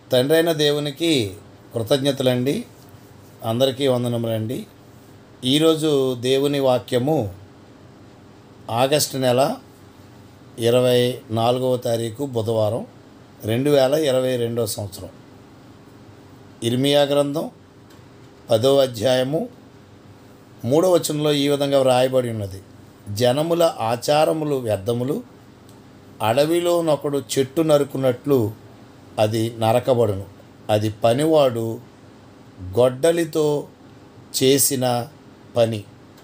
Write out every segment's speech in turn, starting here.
తండ్రి అయిన దేవునికి కృతజ్ఞతలండి అందరికీ వందనములండి ఈరోజు దేవుని వాక్యము ఆగస్టు నెల ఇరవై నాలుగవ తారీఖు బుధవారం రెండు వేల ఇరవై రెండవ సంవత్సరం ఇర్మియా గ్రంథం పదో అధ్యాయము మూడవ వచనంలో ఈ విధంగా వ్రాయబడి ఉన్నది జనముల ఆచారములు వ్యర్థములు అడవిలోనొకడు చెట్టు నరుకున్నట్లు అది నరకబడును అది పనివాడు గొడ్డలితో చేసిన పని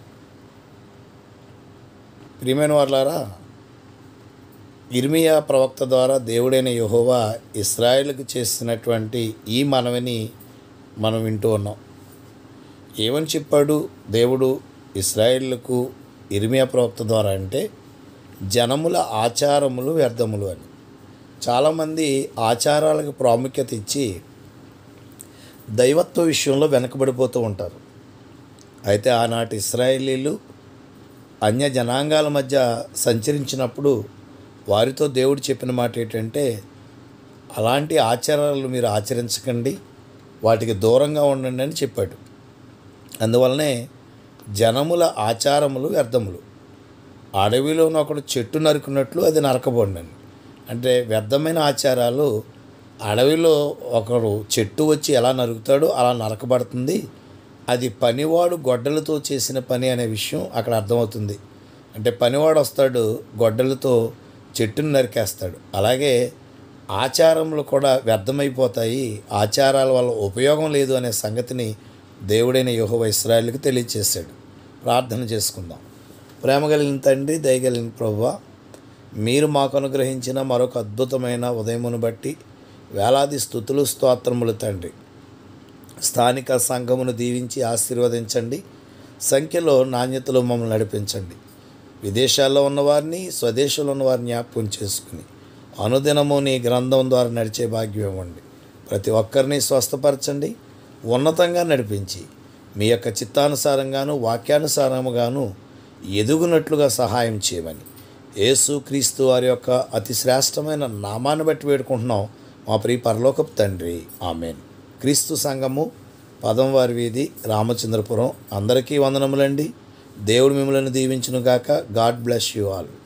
ప్రియమైన వాళ్ళారా ఇర్మియా ప్రవక్త ద్వారా దేవుడైన యెహోవా ఇస్రాయేల్కి చేసినటువంటి ఈ మనవిని మనం వింటూ ఉన్నాం ఏమని చెప్పాడు దేవుడు ఇస్రాయేళ్లకు ఇర్మియా ప్రవక్త ద్వారా అంటే జనముల ఆచారములు వ్యర్థములు అని చాలామంది ఆచారాలకు ప్రాముఖ్యత ఇచ్చి దైవత్వ విషయంలో వెనకబడిపోతూ ఉంటారు అయితే ఆనాటి ఇస్రాయేలీలు అన్య జనాంగాల మధ్య సంచరించినప్పుడు వారితో దేవుడు చెప్పిన మాట ఏంటంటే అలాంటి ఆచారాలు మీరు ఆచరించకండి వాటికి దూరంగా ఉండండి అని చెప్పాడు అందువలనే జనముల ఆచారములు వ్యర్థములు అడవిలోని ఒకడు చెట్టు నరుకున్నట్లు అది నరకబడినండి అంటే వ్యర్థమైన ఆచారాలు అడవిలో ఒకడు చెట్టు వచ్చి ఎలా నరుకుతాడో అలా నరకబడుతుంది అది పనివాడు గొడ్డలతో చేసిన పని అనే విషయం అక్కడ అర్థమవుతుంది అంటే పనివాడు వస్తాడు గొడ్డలతో చెట్టును నరికేస్తాడు అలాగే ఆచారములు కూడా వ్యర్థమైపోతాయి ఆచారాల వల్ల ఉపయోగం లేదు అనే సంగతిని దేవుడైన యోహో ఇస్రాయల్కి తెలియచేశాడు ప్రార్థన చేసుకుందాం ప్రేమ కలిగిన తండ్రి దయగలిగిన ప్రభువ మీరు మాకు అనుగ్రహించిన మరొక అద్భుతమైన ఉదయమును బట్టి వేలాది స్థుతులు స్తోత్రములు తండ్రి స్థానిక సంఘమును దీవించి ఆశీర్వదించండి సంఖ్యలో నాణ్యతలో మమ్మల్ని నడిపించండి విదేశాల్లో ఉన్నవారిని స్వదేశంలో ఉన్నవారిని జ్ఞాపకం చేసుకుని అనుదినము నీ గ్రంథం ద్వారా నడిచే భాగ్యం ఇవ్వండి ప్రతి ఒక్కరిని స్వస్థపరచండి ఉన్నతంగా నడిపించి మీ యొక్క చిత్తానుసారంగాను వాక్యానుసారముగాను ఎదుగునట్లుగా సహాయం చేయమని యేసు క్రీస్తు వారి యొక్క అతి శ్రేష్టమైన నామాన్ని బట్టి వేడుకుంటున్నాం మా ప్రియ పరలోకపు తండ్రి ఆమెన్ క్రీస్తు సంఘము పదంవారి వీధి రామచంద్రపురం అందరికీ వందనములండి దేవుడు మిమ్మల్ని దీవించునుగాక గాడ్ బ్లెస్ యూ ఆల్